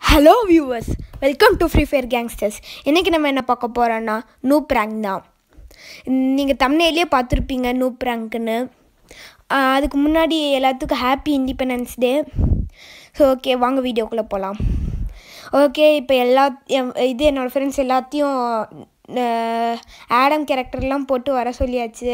Hello viewers welcome to Free Fire Gangsters இன்றைக்கி நம்ம என்ன பார்க்க போகிறோன்னா நூ ப்ராங்க் தான் நீங்கள் தமிழ்லேயே பார்த்துருப்பீங்க நூ ப்ராங்க்னு அதுக்கு முன்னாடி எல்லாத்துக்கும் happy Independence Day so okay வாங்க வீடியோக்குள்ளே போகலாம் ஓகே இப்போ எல்லா எம்- இது என்னோடய ஃப்ரெண்ட்ஸ் எல்லாத்தையும் ஆடம் கேரக்டர்லாம் போட்டு வர சொல்லியாச்சு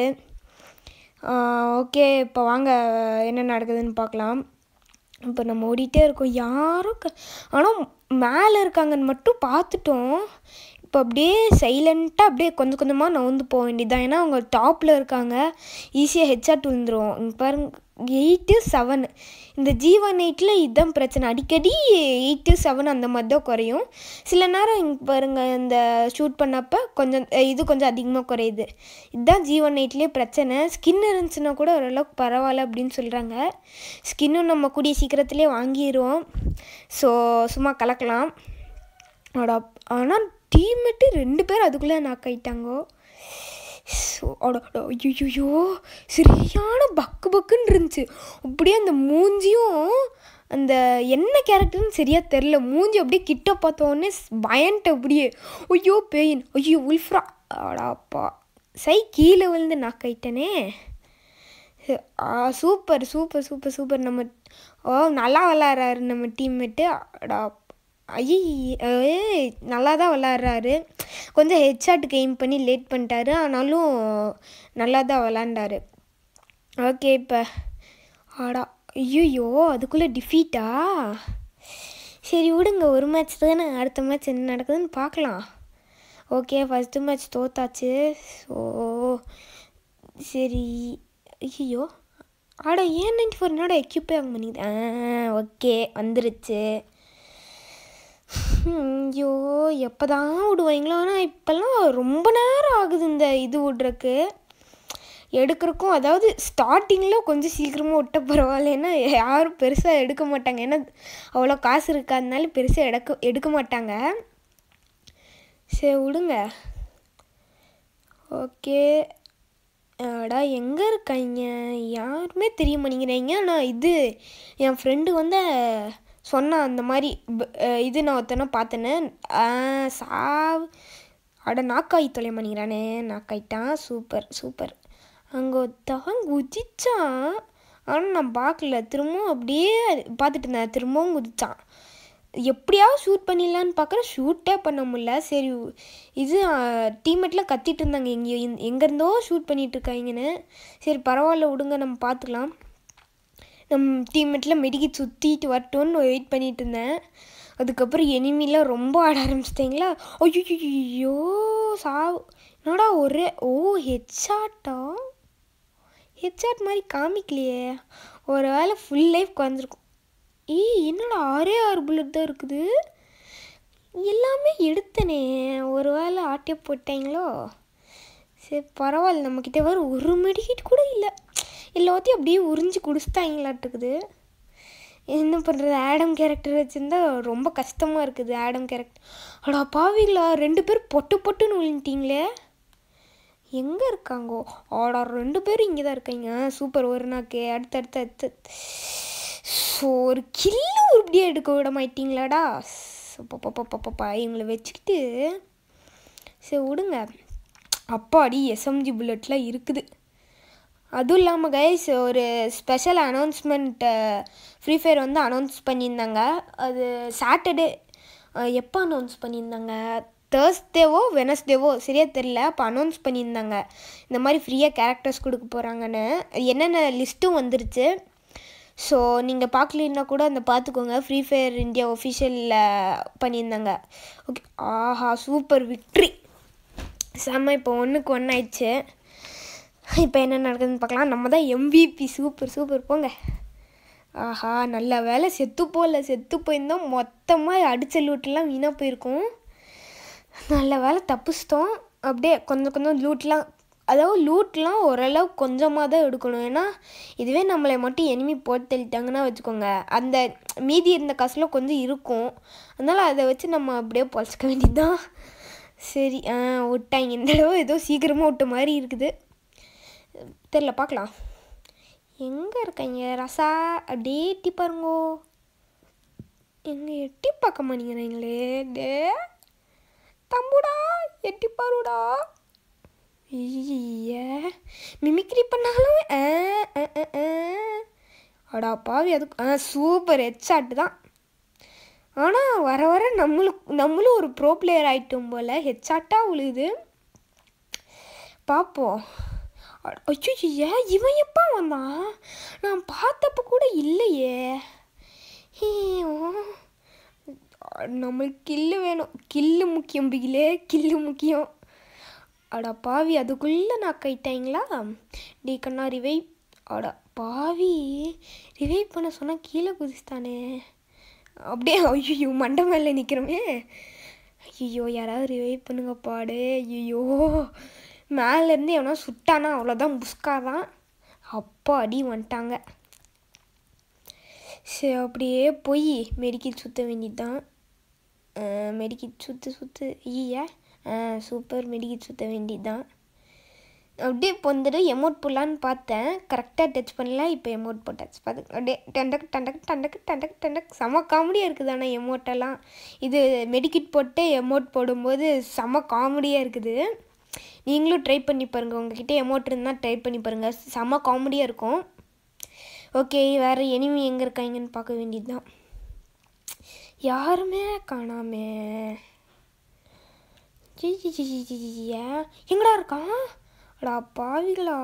ஓகே இப்போ வாங்க என்ன நடக்குதுன்னு பார்க்கலாம் இப்போ நம்ம ஓடிட்டே இருக்கோம் யாரும் க ஆனால் மேலே இருக்காங்கன்னு மட்டும் பார்த்துட்டோம் இப்போ அப்படியே சைலண்ட்டாக அப்படியே கொஞ்சம் கொஞ்சமாக நவுந்து போக வேண்டியதுதான் ஏன்னா அவங்க டாப்பில் இருக்காங்க ஈஸியாக ஹெட்ஷாட் விழுந்துரும் இங்கே பாருங்க எயிட்டு செவன் இந்த ஜீவன் எயிட்டில் இதுதான் பிரச்சனை அடிக்கடி எயிட்டு செவன் அந்த மாதிரி தான் குறையும் சில நேரம் இங்கே பாருங்க இந்த ஷூட் பண்ணப்போ கொஞ்சம் அஹ் இது கொஞ்சம் அதிகமாக குறையுது இதுதான் ஜீவன் எயிட்லேயே பிரச்சனை ஸ்கின் இருந்துச்சுன்னா கூட ஓரளவுக்கு பரவாயில்ல அப்படின்னு சொல்கிறாங்க ஸ்கின்னும் நம்ம கூடிய சீக்கிரத்துலேயே வாங்கிடுவோம் ஸோ சும்மா கலக்கலாம் அடா ஆனால் டீம்மேட்டு ரெண்டு பேர் அதுக்குள்ளே நாக் ஆயிட்டாங்கோ ஸோ அட ஐயோ சரியான பக்கு பக்குன்னு இருந்துச்சு அப்படியே அந்த மூஞ்சியும் அந்த என்ன கேரக்டர்னு சரியாக தெரில மூஞ்சி அப்படியே கிட்ட பார்த்த உடனே பயன்ட்டு அப்படியே ஐயோ பெயின் ஐயோ உல்ஃப்ரா அடாப்பா சை கீழே விழுந்து நாக்காயிட்டனே ஆ சூப்பர் சூப்பர் சூப்பர் சூப்பர் நம்ம ஓ நல்லா விளாட்றாரு நம்ம டீம்மேட்டு அடா ஐயே ஏய் நல்லா தான் விளாட்றாரு கொஞ்சம் ஹெட்ஷாட்டுக்கு எய்ம் பண்ணி லேட் பண்ணிட்டாரு ஆனாலும் நல்லா தான் விளாண்டாரு ஓகே இப்போ ஆடா ஐயோ அதுக்குள்ளே டிஃபீட்டா சரி விடுங்க ஒரு மேட்ச் தானே அடுத்த மேட்ச் என்ன நடக்குதுன்னு பார்க்கலாம் ஓகே ஃபஸ்ட்டு மேட்ச் தோத்தாச்சு ஸோ சரி ஐயோ ஆடா ஏன் நைன்டி ஃபோர் என்னோட எக்யூப்பே வாங்க பண்ணிக்குது ஆ ஓகே வந்துருச்சு ஹம், ஐயோ எப்போ தான் விடுவாங்களோ ஆனால் இப்போல்லாம் ரொம்ப நேரம் ஆகுது இந்த இது விட்றக்கு எடுக்கிறக்கும் அதாவது ஸ்டார்டிங்கில் கொஞ்சம் சீக்கிரமாக விட்ட பரவாயில்ல ஏன்னா யாரும் பெருசாக எடுக்க மாட்டாங்க ஏன்னா அவ்வளோ காசு இருக்காதனால பெருசாக எடுக்க எடுக்க மாட்டாங்க சரி விடுங்க ஓகே அடா எங்கே இருக்காங்க யாருமே தெரிய மாட்டேங்கிறாங்க நான் இது என் ஃப்ரெண்டு வந்து சொன்னான் அந்த மாதிரி ப- அஹ் இது நான் ஒருத்தனை பார்த்தேன்னு ஆஹ் சாவ் அட நாக்காய் தொலை பண்ணிக்கிறானே நாக்காயிட்டான் சூப்பர் சூப்பர் அங்கே ஒருத்தவன் குதிச்சான் ஆனால் நான் பார்க்கல திரும்பவும் அப்படியே பார்த்துட்டு இருந்தேன் திரும்பவும் குதிச்சான் எப்படியாவது ஷூட் பண்ணிடலான்னு பார்க்குறேன் ஷூட்டே பண்ண முடியல சரி இது டீம்மேட்லாம் கத்திட்டு இருந்தாங்க எங்கேயோ இந்த- எங்கேருந்தோ ஷூட் பண்ணிட்டு இருக்காங்கன்னு சரி பரவாயில்ல விடுங்க நம்ம பார்த்துக்கலாம் நம் டீம்மேட்டில் மெடிக்கிட் சுற்றிட்டு வரட்டும்னு வெயிட் பண்ணிட்டு இருந்தேன் அதுக்கப்புறம் எனிமிலாம் ரொம்ப ஆட ஆரம்பிச்சிட்டிங்களா ஐயோ சாவு என்னடா ஒரே ஓ ஹெட்ஷாட்டா ஹெட்ஷாட் மாதிரி காமிக்கலையே ஒரு வேளை ஃபுல் லைஃப் குறைஞ்சிருக்கும் ஏய் என்னடா ஆறே ஆறு புல்லட் தான் இருக்குது எல்லாமே எடுத்தனே ஒரு வேளை ஆட்டிய போட்டாங்களோ சரி பரவாயில்ல நம்மக்கிட்ட வேறு ஒரு மெடிக்கிட் கூட இல்லை எல்லாத்தையும் அப்படியே உறிஞ்சி குடிச்சிட்டாங்களாட்டுக்குது என்ன பண்ணுறது ஆடம் கேரக்டர் வச்சுருந்தா ரொம்ப கஷ்டமாக இருக்குது ஆடம் கேரக்டர் அடா பாவிங்களா ரெண்டு பேர் பொட்டு பொட்டுன்னு விழுந்துட்டீங்களே எங்கே இருக்காங்கோ ஆடா ரெண்டு பேரும் இங்கே தான் இருக்காங்க சூப்பர் ஒரு நாக்கு அடுத்தடுத்து அடுத்து ஸோ ஒரு கில்லு உருப்படியாக எடுக்க விட மாட்டீங்களாடா பாப்பா இவங்களை வச்சுக்கிட்டு சரி விடுங்க அப்பாடி எஸ்எம்ஜி புல்லட்லாம் இருக்குது அதுவும் இல்லாமல் கைஸ் ஒரு ஸ்பெஷல் அனௌன்ஸ்மெண்ட் ஃப்ரீ ஃபயர் வந்து அனௌன்ஸ் பண்ணியிருந்தாங்க அது சாட்டர்டே எப்போ அனௌன்ஸ் பண்ணியிருந்தாங்க தேர்ஸ்டேவோ வெனஸ்டேவோ சரியாக தெரில அப்போ அனௌன்ஸ் பண்ணியிருந்தாங்க இந்த மாதிரி ஃப்ரீயாக கேரக்டர்ஸ் கொடுக்க போகிறாங்கன்னு என்னென்ன லிஸ்ட்டும் வந்துருச்சு ஸோ நீங்கள் பார்க்கலன்னா கூட அந்த பார்த்துக்கோங்க ஃப்ரீ ஃபயர் இந்தியா ஒஃபிஷியலில் பண்ணியிருந்தாங்க ஓகே ஆஹா சூப்பர் விக்ட்ரி செம்ம இப்போ ஒன்றுக்கு ஒன்று ஆயிடுச்சு இப்போ என்ன நடக்குதுன்னு பார்க்கலாம் நம்ம தான் எம்விபி சூப்பர் சூப்பர் போங்க ஆஹா நல்ல வேலை செத்து போகல செத்து போயிருந்தோம் மொத்தமாக அடிச்ச லூட்டெல்லாம் வீணாக போயிருக்கும் நல்ல வேலை தப்பிச்சிட்டோம் அப்படியே கொஞ்சம் கொஞ்சம் லூட்லாம் அதாவது லூட்லாம் ஓரளவு கொஞ்சமாக தான் எடுக்கணும் ஏன்னா இதுவே நம்மளை மட்டும் எனிமி போட்டு தள்ளிட்டாங்கன்னா வச்சுக்கோங்க அந்த மீதி இருந்த காசுல கொஞ்சம் இருக்கும் அதனால் அதை வச்சு நம்ம அப்படியே பொழைச்சிக்க வேண்டியதுதான் சரி ஆ விட்டாங்க இந்த தடவை ஏதோ சீக்கிரமாக விட்ட மாதிரி இருக்குது தெரில பார்க்கலாம் எங்கே இருக்காங்க ரசா அப்படியே எட்டி பாருங்கோ எங்க எட்டி பார்க்க மாட்டேங்கிறீங்களே டே தம்புடா எட்டி பாருடா ஐய மிமிக்ரி பண்ணாலும் ஆ, ஆ, ஆ, ஆ. அடா பாவி அதுக்கு ஆ சூப்பர் ஹெட்ஷாட்டு தான் ஆனால் வர வர நம்மளும் நம்மளும் ஒரு ப்ரோ பிளேயர் ஆயிட்டோம் போல் ஹெட்ஷாட்டாக உழுது பார்ப்போம் அச்சோ ஏன் இவன் எப்போ வந்தான் நான் பார்த்தப்ப கூட இல்லையே ஐயோ. நம்மளுக்கு கில்லு வேணும் கில்லு முக்கியம் பிகிலே கில்லு முக்கியம் அடா பாவி அதுக்குள்ளே நான் கைட்டாங்களா டி கண்ணா ரிவைவ் அடா பாவி ரிவைவ் பண்ண சொன்னால் கீழே குதிச்சிட்டானே அப்படியே ஐயோ மண்டை மேலே நிற்கிறோமே ஐயோ யாராவது ரிவைவ் பண்ணுங்க பாடு ஐயோ மேலேருந்து எவனா சுட்டானா அவ்வளோதான் புஸ்காதான் அப்பா அடி வந்துட்டாங்க சரி அப்படியே போய் மெடிக்கல் சுற்ற வேண்டியது தான் மெடிக்கல் சுற்று சுற்று ஐயா சூப்பர் மெடிக்கல் சுற்ற வேண்டியது தான் அப்படியே இப்போ வந்துட்டு எமௌண்ட் போடலான்னு பார்த்தேன் கரெக்டாக டச் பண்ணல இப்போ எமௌண்ட் போட்டாச்சு பார்த்து அப்படியே டண்டக் டண்டக் டண்டக் டண்டக் டண்டக் செம காமெடியாக இருக்குது ஆனால் எமௌண்ட்டெல்லாம் இது மெடிக்கிட் போட்டு எமௌண்ட் போடும்போது செம காமெடியாக இருக்குது நீங்களும் ட்ரை பண்ணி பாருங்கள் உங்ககிட்ட எமௌண்ட் இருந்தால் ட்ரை பண்ணி பாருங்கள் செம காமெடியாக இருக்கும் ஓகே வேறு எனிமி எங்கே இருக்காங்கன்னு பார்க்க வேண்டியது தான் யாருமே காணாமே ஜி, ஜி, ஜி, ஜி, ஜி, ஜி, ஜி, ஏன்? எங்கடா இருக்கான் அடா பாவிகளா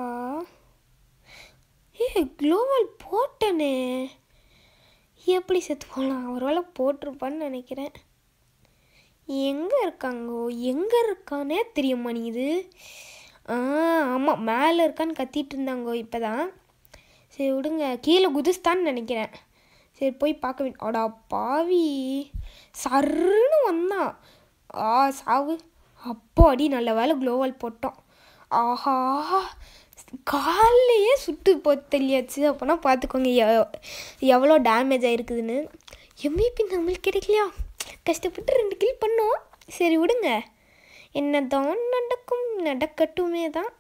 ஏ குளோவல் போட்டனே எப்படி செத்து போகலாம் ஒருவேளை போட்டிருப்பான்னு நினைக்கிறேன் எங்கே இருக்காங்கோ எங்கே இருக்கானே தெரிய மாட்டேங்குது ஆ ஆமாம் மேலே இருக்கான்னு கத்திட்டு இருந்தாங்கோ இப்போ தான் சரி விடுங்க கீழே குதிஸ்தான்னு நினைக்கிறேன் சரி போய் பார்க்க வே அடா பாவி சர்ன்னு வந்தான் ஆ சாவு அப்போ அடி நல்ல வேலை குளோவல் போட்டோம் ஆஹா காலையே சுட்டு போ தெரியாச்சு அப்போனா பார்த்துக்கோங்க எவ்- எவ்வளோ டேமேஜ் ஆயிருக்குதுன்னு எம்விபி நம்மளுக்கு கிடைக்கலையா கஷ்டப்பட்டு ரெண்டு கில் பண்ணோம் சரி விடுங்க என்னதான் நடக்கும் நடக்கட்டுமே தான்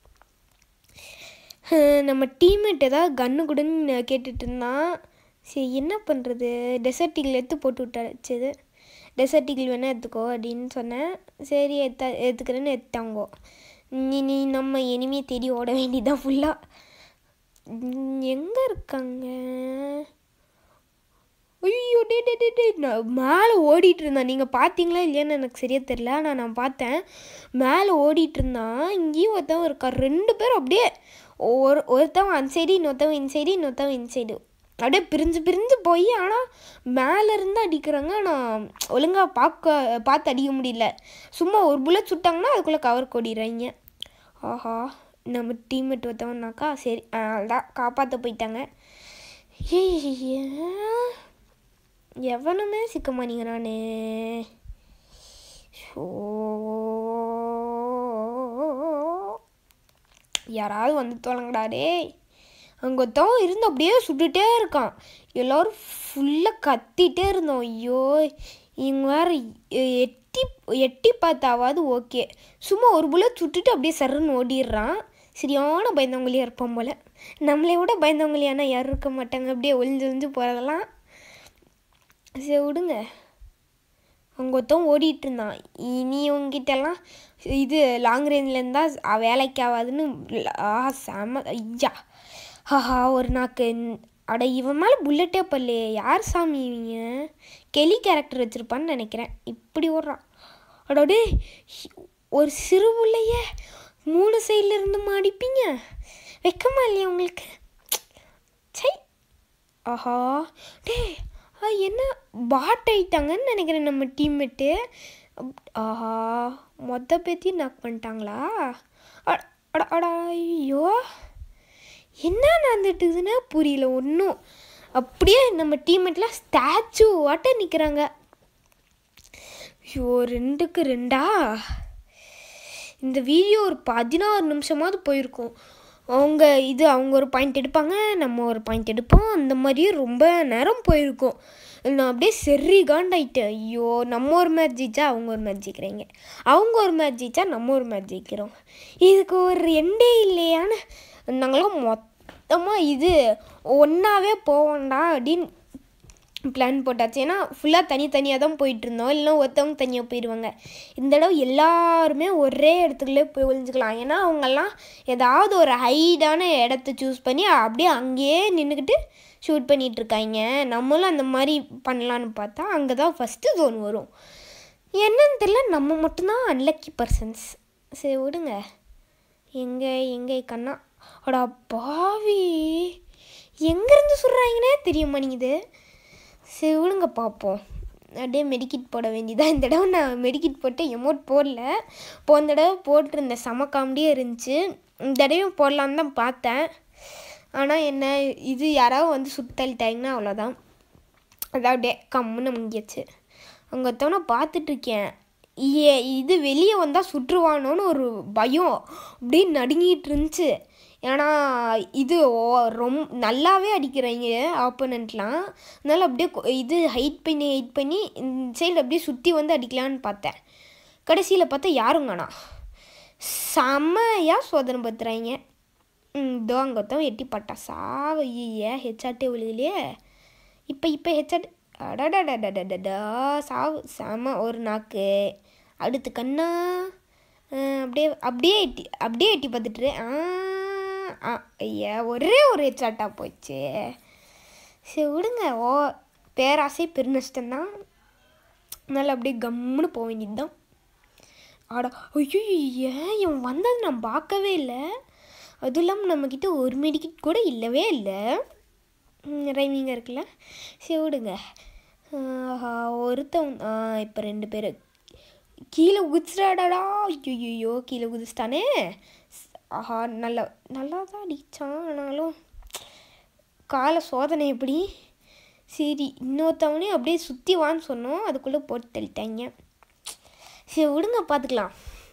அஹ் நம்ம டீம்மேட் ஏதாவது கன்று கொடுன்னு கேட்டுட்டு இருந்தான் சரி என்ன பண்ணுறது டெசர்ட் ஈகிள் எடுத்து போட்டு விட்டாச்சு டெசர்ட் ஈகிள் வேணால் எடுத்துக்கோ அப்படின்னு சொன்னேன் சரி எடுத்த எடுத்துக்கிறேன்னு எடுத்தாங்கோ நீ நீ நம்ம இனிமே தேடி ஓட வேண்டியதான் ஃபுல்லாக எங்கே இருக்காங்க ஐயோ டே டே டே டே நான் மேலே ஓடிட்டு இருந்தான் நீங்கள் பார்த்தீங்களா இல்லையான்னு எனக்கு சரியா தெரில ஆனால் நான் பார்த்தேன் மேலே ஓடிட்டு இருந்தான் இங்கேயும் ஒருத்தவன் இருக்கா ரெண்டு பேரும் அப்படியே ஒரு ஒருத்தவன் அந்த சைடு இன்னொருத்தவன் இந்த சைடு இன்னொருத்தவன் இந்த சைடு அப்படியே பிரிஞ்சு பிரிஞ்சு போய் ஆனால் மேலே இருந்து அடிக்கிறாங்க ஆனால் ஒழுங்காக பார்க்க பார்த்து அடிக்க முடியல சும்மா ஒரு புல்லட் சுட்டாங்கன்னா அதுக்குள்ளே கவர் கொடிடுறாங்க ஆஹா நம்ம டீம்மேட் ஒருத்தவனாக்கா சரி அதான் காப்பாற்ற போயிட்டாங்க ஏய் எவனுமே சிக்க மாட்டேங்கிறானே ஷோ யாராவது வந்து தொலைங்கடா டேய் அங்கே ஒருத்தவன் இருந்து அப்படியே சுட்டுட்டே இருக்கான் எல்லோரும் ஃபுல்லாக கத்திட்டே இருந்தோம் ஐயோ இவங்க வேற எ- எட்டி எட்டி பார்த்தாவது ஓகே சும்மா ஒரு புல்லட் சுட்டுட்டு அப்படியே சர்ன்னு ஓடிடுறான் சரியான பயந்தவங்களையாக இருப்பான் போல் நம்மளை விட பயந்தவங்களையானா யாரும் இருக்க மாட்டாங்க அப்படியே ஒளிஞ்சு ஒளிஞ்சு போகிறதெல்லாம் சரி விடுங்க அங்கே ஒருத்தன் ஓடிட்டு இருந்தான் இனி உங்ககிட்டலாம் இது லாங் ரேஞ்சில் இருந்தால் வேலைக்கு ஆகாதுன்னு ஆ செம ஐயா ஆஹா ஒரு நாக்கு அட இவன் மேலே புல்லட்டே பல்லையே யார் சாமி இவங்க கெலி கேரக்டர் வச்சுருப்பான்னு நினைக்கிறேன் இப்படி ஓடுறான் அடோடே ஒரு சிறு பிள்ளைய மூணு சைடில் இருந்து மாடிப்பீங்க வெக்கமா இல்லையா உங்களுக்கு சை ஆஹா டேய் ஆ, என்ன பாட் ஆயிட்டாங்கன்னு நினைக்கிறேன் நம்ம டீம்மேட்டு ஆஹா மொத்த பேத்தையும் நாக் பண்ணிட்டாங்களா அட அட அட ஐயோ என்ன நடந்துட்டுதுன்னு புரியல ஒன்றும் அப்படியே நம்ம டீம்மேட்லாம் ஸ்டாச்சு வாட்ட நிற்கிறாங்க ஐயோ ரெண்டுக்கு ரெண்டா இந்த வீடியோ ஒரு பதினாறு நிமிஷமாவது போயிருக்கும் அவங்க இது அவங்க ஒரு பாயிண்ட் எடுப்பாங்க நம்ம ஒரு பாயிண்ட் எடுப்போம் அந்த மாதிரியே ரொம்ப நேரம் போயிருக்கும் நான் அப்படியே செரி காண்டாயிட்டேன் ஐயோ நம்ம ஒரு மேட்ச் ஜெயிச்சா அவங்க ஒரு மேட்ச் ஜெயிக்கிறாங்க அவங்க ஒரு மேட்ச் ஜெயிச்சா நம்ம ஒரு மேட்ச் ஜெயிக்கிறோம் இதுக்கு ஒரு எண்டே இல்லையான்னு நாங்களாம் மொத்தமாக இது ஒன்றாவே போவோம்டா அப்படின்னு பிளான் போட்டாச்சு ஏன்னா ஃபுல்லாக தனித்தனியாக தான் போயிட்டு இருந்தோம் இல்லைன்னா ஒருத்தவங்க தனியாக போயிடுவாங்க இந்த தடவை எல்லாருமே ஒரே இடத்துக்குள்ளே போய் ஒளிஞ்சுக்கலாம் ஏன்னா அவங்கெல்லாம் ஏதாவது ஒரு ஹைடான இடத்த சூஸ் பண்ணி அப்படியே அங்கேயே நின்றுக்கிட்டு ஷூட் பண்ணிட்டு இருக்காங்க நம்மளும் அந்த மாதிரி பண்ணலான்னு பார்த்தா அங்கே தான் ஃபஸ்ட்டு ஜோன் வரும் என்னன்னு தெரியல நம்ம மட்டும்தான் அன்லக்கி பர்சன்ஸ் சரி விடுங்க எங்கே எங்கே கண்ணா அடா பாவி எங்கேருந்து சொல்கிறாங்கன்னே தெரிய மாட்டேங்குது சரி விடுங்க பார்ப்போம் அப்படியே மெடிக்கிட் போட வேண்டியதான் இந்த தடவை நான் மெடிக்கிட் போட்டு எமௌண்ட் போடல போன தடவை போட்டிருந்தேன் செம காமெடியாக இருந்துச்சு இந்த தடவையும் போடலான்னு தான் பார்த்தேன் ஆனால் என்ன இது யாராவது வந்து சுத்தளிட்டாங்கன்னா அவ்வளோதான் அதான் அப்படியே கம்முன்னு முடிஞ்சிச்சு அங்கே ஒருத்தவனை பார்த்துட்ருக்கேன் ஏ இது வெளியே வந்தால் சுற்றுவானோன்னு ஒரு பயம் அப்படியே நடுங்கிட்டு இருந்துச்சு ஏன்னா இது ஓ- ரொம்ப நல்லாவே அடிக்கிறாங்க ஆப்போனண்ட்லாம் அதனால அப்படியே கொ- இது ஹைட் பண்ணி ஹைட் பண்ணி இந்த சைடு அப்படியே சுற்றி வந்து அடிக்கலான்னு பார்த்தேன் கடைசியில் பார்த்தா யாரும் காணா செம்மையாக சோதனை பார்த்துறாங்க இதோ அங்கே ஒருத்தவன் எட்டி பட்டா சாவ ஐயே ஹெச்ஆர்டே விழுகலையே இப்போ இப்போ ஹெச்ஆர்ட் அடடடடடடா சாவு செம ஒரு நாக்கு அடுத்து கண்ணா அஹ் அப்படியே அப்படியே எட்டி அப்படியே எட்டி பார்த்துட்டு ஆ ஆ, ஐயா ஒரே ஒரு ஹெச்ஆர்ட்டாக போச்சு சரி விடுங்க ஓ பேராசை பெருநஷ்டம்தான் அதனால் அப்படியே கம்முன்னு போக வேண்டியது தான் ஆடா ஐயோ ஏன் இவன் வந்தது நான் பார்க்கவே இல்லை அதுவும் இல்லாமல் நம்மக்கிட்ட ஒரு மெடிக்கிட் கூட இல்லவே இல்லை ரைமிங்காக இருக்குல்ல சரி விடுங்க ஆஹா, ஒருத்தன் இப்போ ரெண்டு பேர் கீழே குதிச்சிடாடா ஐயோ கீழே குதிச்சிட்டானே ஆஹா நல்லா நல்லா தான் அடித்தான் ஆனாலும் கால சோதனை எப்படி சரி இன்னொருத்தவனே அப்படியே சுற்றி வான்னு சொன்னோம் அதுக்குள்ளே போட்டு தள்ளிட்டாங்க சரி விடுங்க பார்த்துக்கலாம்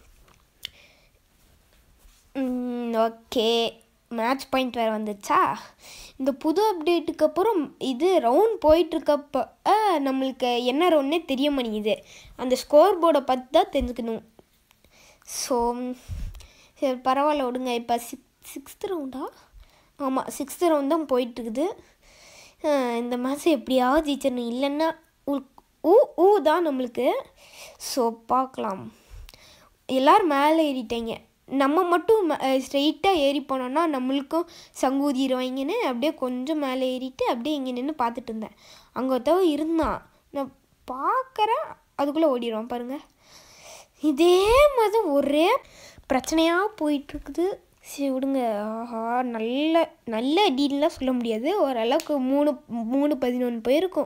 ஓகே மேட்ச் பாயிண்ட் வேறு வந்துச்சா இந்த புது அப்டேட்டுக்கு அப்புறம் இது ரவுண்ட் போயிட்டுருக்கப்ப நம்மளுக்கு என்ன ரவுண்ட்னே தெரிய மாட்டேங்குது அந்த ஸ்கோர் போர்டை பார்த்து தான் தெரிஞ்சுக்கணும் ஸோ சரி பரவாயில்ல விடுங்க இப்போ சிக்ஸ் சிக்ஸ்த் ரவுண்டா ஆமாம் சிக்ஸ்த் ரவுண்ட் தான் போயிட்டுருக்குது இந்த மாதம் எப்படியாவது ஜெயிச்சிடணும் இல்லைன்னா உ- ஊ ஊ தான் நம்மளுக்கு ஸோ பார்க்கலாம் எல்லோரும் மேலே ஏறிட்டாங்க நம்ம மட்டும் ஸ்ட்ரெயிட்டாக ஏறி போனோன்னா நம்மளுக்கும் சங்கூதிடுவாங்கன்னு அப்படியே கொஞ்சம் மேலே ஏறிட்டு அப்படியே இங்கே நின்று பார்த்துட்டு இருந்தேன் அங்கே ஒருத்தவன் இருந்தான் நான் பார்க்குறேன் அதுக்குள்ளே ஓடிடுவான் பாருங்கள் இதே மாதிரி ஒரே பிரச்சனையாக போயிட்டுருக்குது சரி விடுங்க ஆஹா நல்ல நல்ல அடின்லாம் சொல்ல முடியாது ஓரளவுக்கு மூணு மூணு பதினொன்று போயிருக்கும்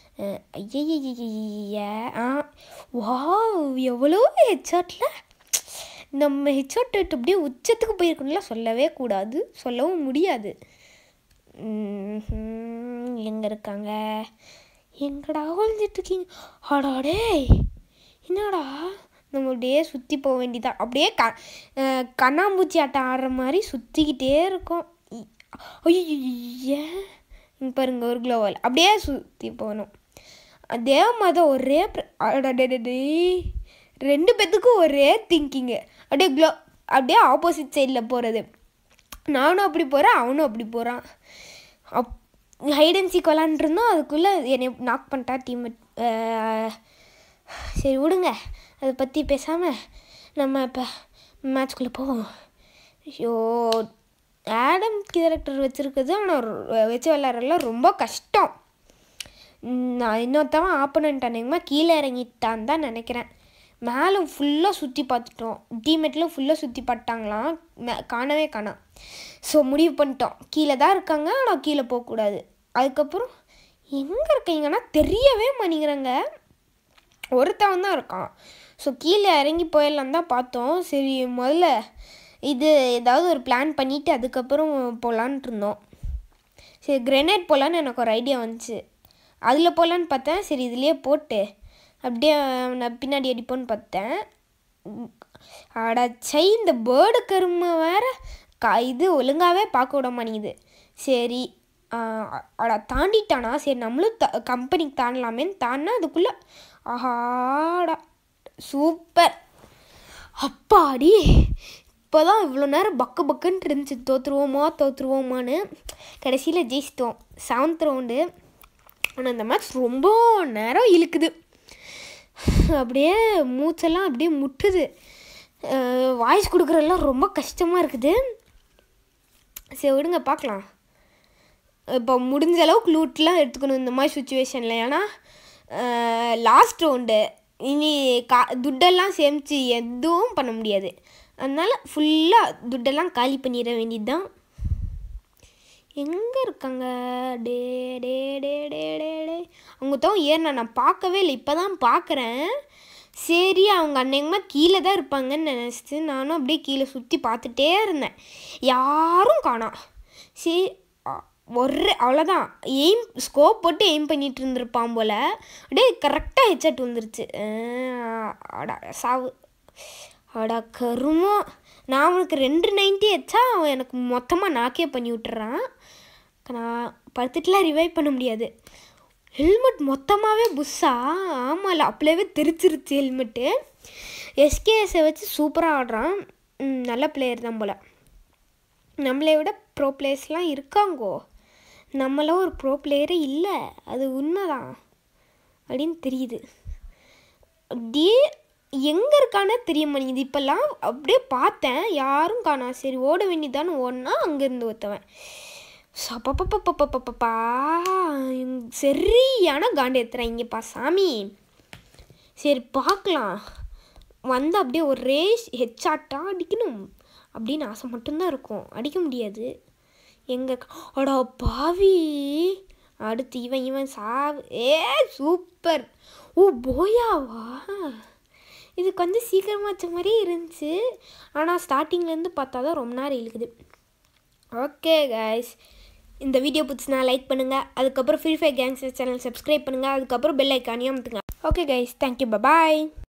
ஐய ஆ வா எவ்வளோ ஹெச்ஆட்டில் நம்ம ஹெச்ஆட் அப்படியே உச்சத்துக்கு போயிருக்கணும்லாம் சொல்லவே கூடாது சொல்லவும் முடியாது எங்கே இருக்காங்க எங்கடா ஒழிஞ்சிட்டு இருக்கீங்க ஆடாடே என்னடா நம்ம அப்படியே சுற்றி போக வேண்டியதான் அப்படியே க அஹ் கண்ணாம்பூச்சி ஆட்டம் ஆடுற மாதிரி சுற்றிக்கிட்டே இருக்கோம் ஐயோ இங்கே பாருங்க ஒரு குளோவல் அப்படியே சுற்றி போகணும் அதே மாதிரி ஒரே பிர- அடடடடே. ரெண்டு பேத்துக்கும் ஒரே திங்கிங்கு அப்படியே க்ளோ அப்படியே ஆப்போசிட் சைடில் போகிறது நானும் அப்படி போகிறேன் அவனும் அப்படி போகிறான் அப் ஹைட் அண்ட் சீக் விளாண்டுருந்தோம் அதுக்குள்ளே என்னை நாக் பண்ணிட்டா டீம் சரி விடுங்க அதை பற்றி பேசாமல் நம்ம இப்போ மேட்ச்குள்ளே போவோம் ஐயோ ஆடம் கேரக்டர் வச்சுருக்குது ஆனால் வச்சு விளாட்றதுலாம் ரொம்ப கஷ்டம் ம், நான் இன்னொருத்தவன் ஆப்போனண்ட் அநேகமாக கீழே இறங்கிட்டான் தான் நினைக்கிறேன் மேலே ஃபுல்லாக சுற்றி பார்த்துட்டோம் டீமேட்டில் ஃபுல்லாக சுற்றி பார்த்தாங்களாம் மே- காணவே காணோம் ஸோ முடிவு பண்ணிட்டோம் கீழே தான் இருக்காங்க ஆனால் கீழே போகக்கூடாது அதுக்கப்புறம் எங்கே இருக்கீங்கன்னா தெரியவே மாட்டேங்கிறாங்க ஒருத்தவன் தான் இருக்கான் ஸோ கீழே இறங்கி போயிடலாம் தான் பார்த்தோம் சரி முதல்ல இது ஏதாவது ஒரு பிளான் பண்ணிவிட்டு அதுக்கப்புறம் போகலான்ட்டு இருந்தோம் சரி கிரெனேட் போகலான்னு எனக்கு ஒரு ஐடியா வந்துச்சு அதில் போகலான்னு பார்த்தேன் சரி இதுலேயே போட்டு அப்படியே நான் பின்னாடி அடிப்போன்னு பார்த்தேன் அடச்சை இந்த பேர்டு கருமை வேற க இது ஒழுங்காகவே பார்க்க விட மாட்டேங்குது சரி அட தாண்டிட்டானா சரி நம்மளும் த கம்பெனிக்கு தாண்டலாமேன்னு தாண்டினா அதுக்குள்ளே ஆஹாடா சூப்பர் அப்பாடி இப்போ தான் இவ்வளோ நேரம் பக்கு பக்குன்ட்டு இருந்துச்சு தோற்றுருவோமா தோற்றுருவோமான்னு கடைசியில் ஜெயிச்சிட்டோம் செவன்த் ரவுண்டு ஆனால் இந்த மேட்ச் ரொம்ப நேரம் இழுக்குது அப்படியே மூச்செல்லாம் அப்படியே முட்டுது வாய்ஸ் கொடுக்குறதெல்லாம் ரொம்ப கஷ்டமாக இருக்குது சரி விடுங்க பார்க்கலாம் இப்போ முடிஞ்ச அளவுக்கு லூட்லாம் எடுத்துக்கணும் இந்த மாதிரி சுச்சுவேஷனில் ஏன்னா லாஸ்ட் ரவுண்டு இனி கா துட்டெல்லாம் சேமித்து எதுவும் பண்ண முடியாது அதனால் ஃபுல்லாக துட்டெல்லாம் காலி பண்ணிட வேண்டியது தான் எங்கே இருக்காங்க டே டே டே டே டே டே அவங்க தான் ஏறினா நான் பார்க்கவே இல்லை இப்போ தான் பார்க்குறேன் சரி அவங்க அன்னைக்குமா கீழே தான் இருப்பாங்கன்னு நினச்சிட்டு நானும் அப்படியே கீழே சுற்றி பார்த்துட்டே இருந்தேன் யாரும் காணோம் சரி அ- ஒரு அவ்வளோதான் எய்ம் ஸ்கோப் போட்டு எய்ம் பண்ணிட்டு இருந்திருப்பான் போல் அப்படியே கரெக்டாக ஹெட்செட் வந்துருச்சு அஹ் அடா சாவு அடா கருமோ நான் அவனுக்கு ரெண்டு நைன்ட்டி வச்சா அவன் எனக்கு மொத்தமாக நாக்கே பண்ணி விட்டுறான் நான் படுத்துட்டுலாம் ரிவைவ் பண்ண முடியாது ஹெல்மெட் மொத்தமாகவே புஷ்ஷா ஆமாம்ல அப்படியே தெரிச்சிருச்சு ஹெல்மெட்டு எஸ்கேஎஸை வச்சு சூப்பராக ஆடுறான் ம், நல்ல பிளேயர் தான் போல் நம்மளை விட ப்ரோ பிளேயர்ஸ்லாம் இருக்காங்கோ நம்மள ஒரு ப்ரோ பிளேயரே இல்லை அது உண்மைதான் அப்படின்னு தெரியுது அப்படியே எங்கே இருக்கானே தெரிய மாட்டேங்குது இப்போல்லாம் அப்படியே பார்த்தேன் யாரும் காணா சரி ஓட வேண்டியதான்னு ஓடினா அங்கேருந்து ஒருத்தவன் சப்பப்பப்பப்பப்பப்பா சரியான காண்டு ஏற்றுறாங்கப்பா சாமி சரி பார்க்கலாம் வந்து அப்படியே ஒரே ஹெச்சாட்டாக அடிக்கணும் அப்படின்னு ஆசை மட்டும்தான் இருக்கும் அடிக்க முடியாது எங்க அடா பாவி அடுத்து இவன் இவன் சாவு ஏ சூப்பர் ஓ போயாவா இது கொஞ்சம் சீக்கிரமாக வச்ச மாதிரி இருந்துச்சு ஆனால் ஸ்டார்டிங்லேருந்து பார்த்தா தான் ரொம்ப நேரம் இழுக்குது ஓகே கைஸ் இந்த வீடியோ பிடிச்சினா லைக் பண்ணுங்கள் அதுக்கப்புறம் Free Fire Gangster channel subscribe பண்ணுங்கள் அதுக்கப்புறம் பெல் ஐக்கானையும் அமுத்துங்க ஓகே கைஸ் தேங்க்யூ பாய்